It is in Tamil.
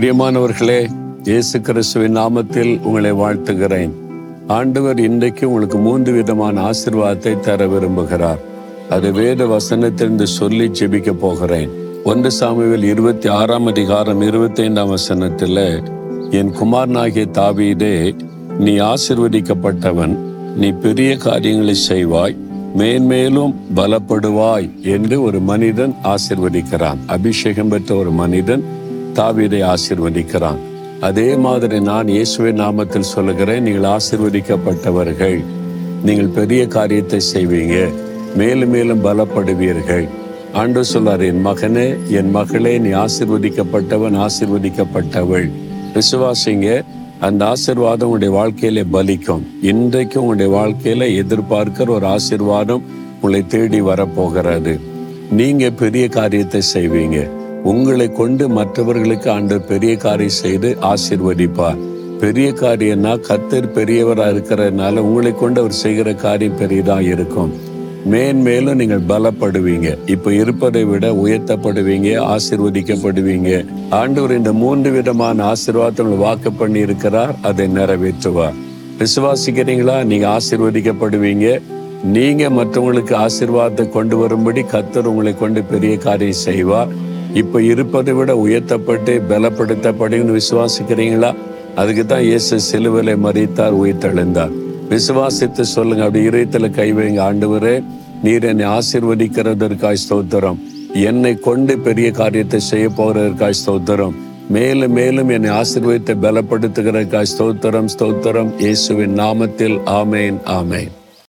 பிரியமானவர்களே இயேசு கிறிஸ்துவின் நாமத்தில் உங்களை வாழ்த்துகிறேன் ஆண்டவர் இன்றைக்கு உங்களுக்கு மூன்று விதமான ஆசீர்வாதத்தை தர விரும்புகிறார் அது வேத வசனத்திலிருந்து சொல்லி ஜெபிக்க போகிறேன் ஒன்று சாமுவேல் இருபத்தி ஆறாம் அதிகாரம் இருபத்தி ஐந்தாம் வசனத்தில் என் குமாரனாகிய தாவீதே நீ ஆசிர்வதிக்கப்பட்டவன் நீ பெரிய காரியங்களை செய்வாய் மேன்மேலும் பலப்படுவாய் என்று ஒரு மனிதன் ஆசிர்வதிக்கிறான் அபிஷேகம் பெற்ற ஒரு மனிதன் தாவீதை ஆசிர்வதிக்கிறான் அதே மாதிரி நான் இயேசுவின் நாமத்தில் சொல்லுகிறேன் நீங்கள் ஆசிர்வதிக்கப்பட்டவர்கள் நீங்கள் பெரிய காரியத்தை செய்வீங்க மேலும் மேலும் பலப்படுவீர்கள் ஆண்டு சொல்லார் என் மகனே என் மகளே நீ ஆசிர்வதிக்கப்பட்டவன் ஆசிர்வதிக்கப்பட்டவள் விசுவாசிங்க அந்த ஆசிர்வாதம் உங்களுடைய வாழ்க்கையில பலிக்கும் இன்றைக்கு உங்களுடைய வாழ்க்கையில எதிர்பார்க்கிற ஒரு ஆசிர்வாதம் உங்களை தேடி வரப்போகிறது நீங்க பெரிய காரியத்தை செய்வீங்க உங்களை கொண்டு மற்றவர்களுக்கு ஆண்டு பெரிய காரியம் செய்து ஆசிர்வதிப்பார் பெரிய காரியம்னா கத்தர் பெரியவரா இருக்கிறதுனால உங்களை கொண்டு அவர் செய்கிற காரியம் பெரியதா இருக்கும் மேன்மேலும் நீங்கள் பலப்படுவீங்க இப்ப இருப்பதை விட உயர்த்தப்படுவீங்க ஆசிர்வதிக்கப்படுவீங்க ஆண்டவர் இந்த மூன்று விதமான ஆசீர்வாதங்களை வாக்கு பண்ணி இருக்கிறார் அதை நிறைவேற்றுவார் விசுவாசிக்கிறீங்களா நீங்க ஆசிர்வதிக்கப்படுவீங்க நீங்க மற்றவங்களுக்கு ஆசீர்வாதத்தை கொண்டு வரும்படி கத்தர் உங்களை கொண்டு பெரிய காரியம் செய்வார் இப்ப இருப்பதை விட உயர்த்தப்பட்டு பலப்படுத்தப்படுன்னு விசுவாசிக்கிறீங்களா அதுக்கு தான் இயேசு சிலுவிலை மறித்தார் உயிர்த்தெழுந்தார் விசுவாசித்து சொல்லுங்க அப்படி இதயத்துல கை வைங்க ஆண்டவரே நீர் என்னை ஆசிர்வதிக்கிறதற்காய் ஸ்தோத்திரம் என்னை கொண்டு பெரிய காரியத்தை செய்ய போறதற்காய் ஸ்தோத்திரம் மேலும் மேலும் என்னை ஆசீர்வதித்து பலப்படுத்துகிறதற்காய் ஸ்தோத்திரம் ஸ்தோத்திரம் இயேசுவின் நாமத்தில் ஆமேன் ஆமேன்